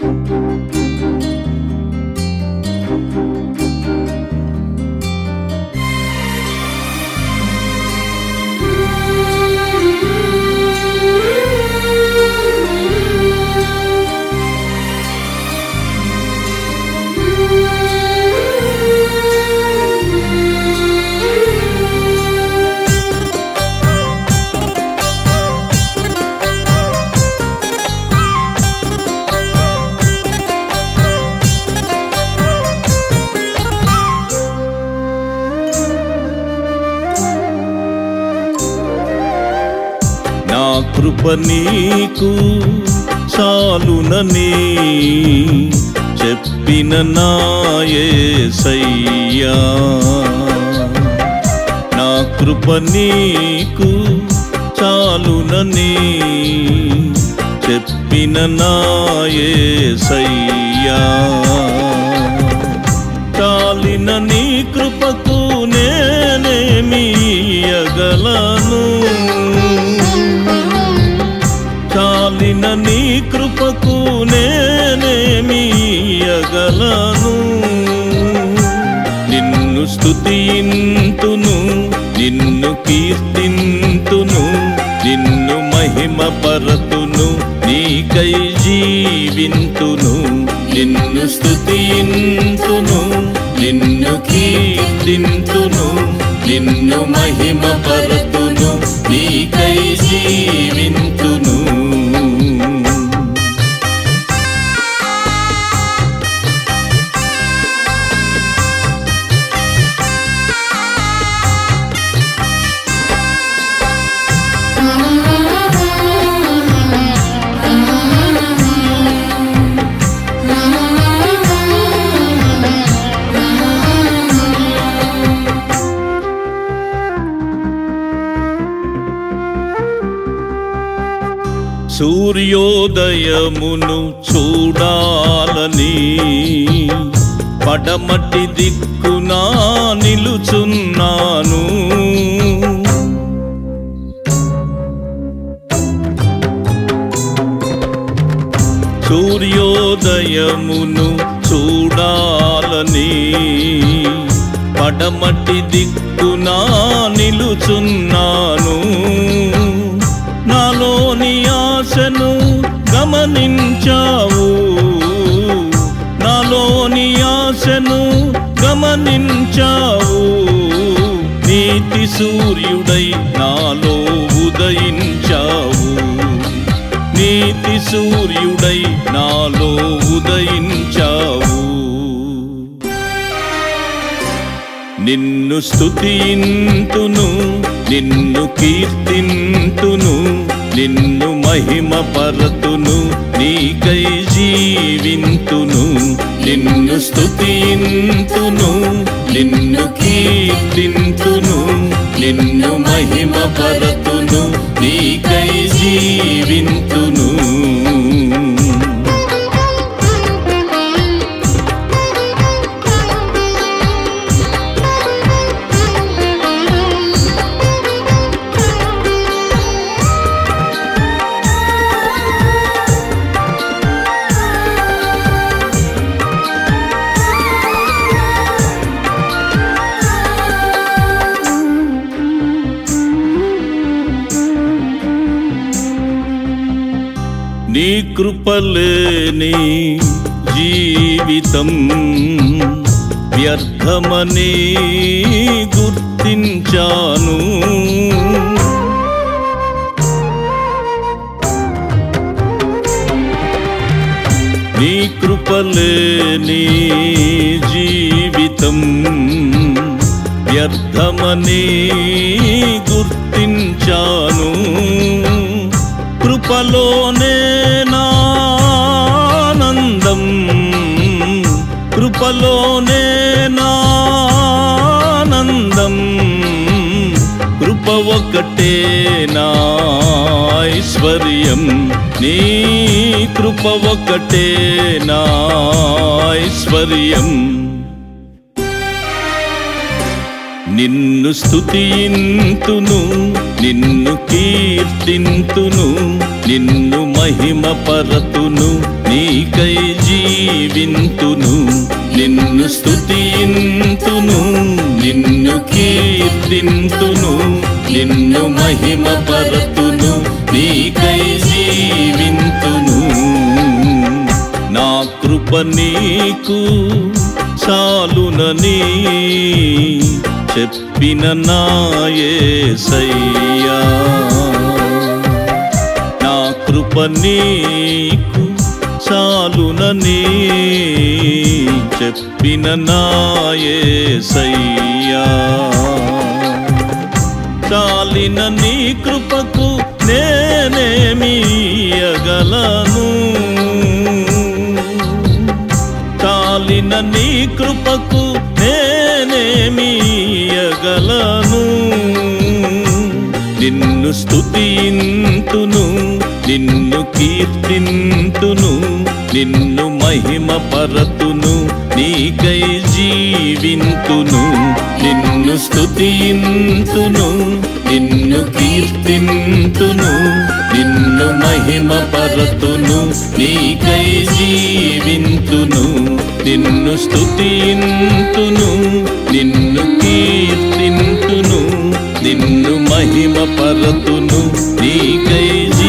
నా కృప నీకు చాలునని చెప్పిన నాయసయ్యా నా కృప నీకు చాలునని చెప్పిన నాయసయ్యా చాలిన నీ కృపకు నేనేమియగలను చాలిన నీ కృపకు నేనేమియగలను నిన్ను స్తుతింతును నిన్ను కీర్తింతును నిన్ను మహిమ పరతును నీకై జీవింతును నిన్ను స్తుతింతును నిన్ను కీర్తింతును నిన్ను మహిమ పరతును నీకై జీవింతును సూర్యోదయమును చూడాలని పడమటి దిక్కునా నిలుచున్నాను సూర్యోదయమును చూడాలని పడమటి దిక్కునా నిలుచున్నాను నాలోని ఆశను గమనించావు నాలోని ఆశను గమనించావు నీతి సూర్యుడై నాలో ఉదయించావు నీతి సూర్యుడై నాలో ఉదయించావు నిన్ను స్తుతింతును నిన్ను కీర్తింతును నిన్ను మహిమ పరతును నీకై జీవింతును నిన్ను స్తుతింతును నిన్ను కీర్తింతును నిన్ను మహిమ పరతును నీకై జీవింతును నీ కృపలేని జీవితం వ్యర్థమని గుర్తించాను నీ కృపలేని జీవితం వ్యర్థమని గుర్తించాను కృపలోనే నానందం కృపలోనే నానందం కృప ఒకటే నా ఐశ్వర్యం నీ కృప ఒకటే నా ఐశ్వర్యం నిన్ను స్తుతింతును నిన్ను కీర్తింతును నిన్ను మహిమ పరతును నీకై జీవింతును నిన్ను స్తుతింతును నిన్ను కీర్తింతును నిన్ను మహిమ పరతును నీకై జీవింతును నా కృప నీకు చాలునని చెప్పిన నాయసయ్యా నా కృప నీకు చాలునని చెప్పిన నాయసయ్యా చాలిన నీ కృపకు నేనేమియగలను చాలిన నీ కృపకు నేనేమియగలను నిన్ను స్తుతింతును నిన్ను కీర్తింతును నిన్ను మహిమ పరతును నీకై జీవింతును నిన్ను స్తుతింతును నిన్ను కీర్తింతును నిన్ను మహిమ పరతును నీకై జీవింతును నిన్ను స్తుతింతును నిన్ను కీర్తింతును నిన్ను మహిమ పరతును నీకై జీ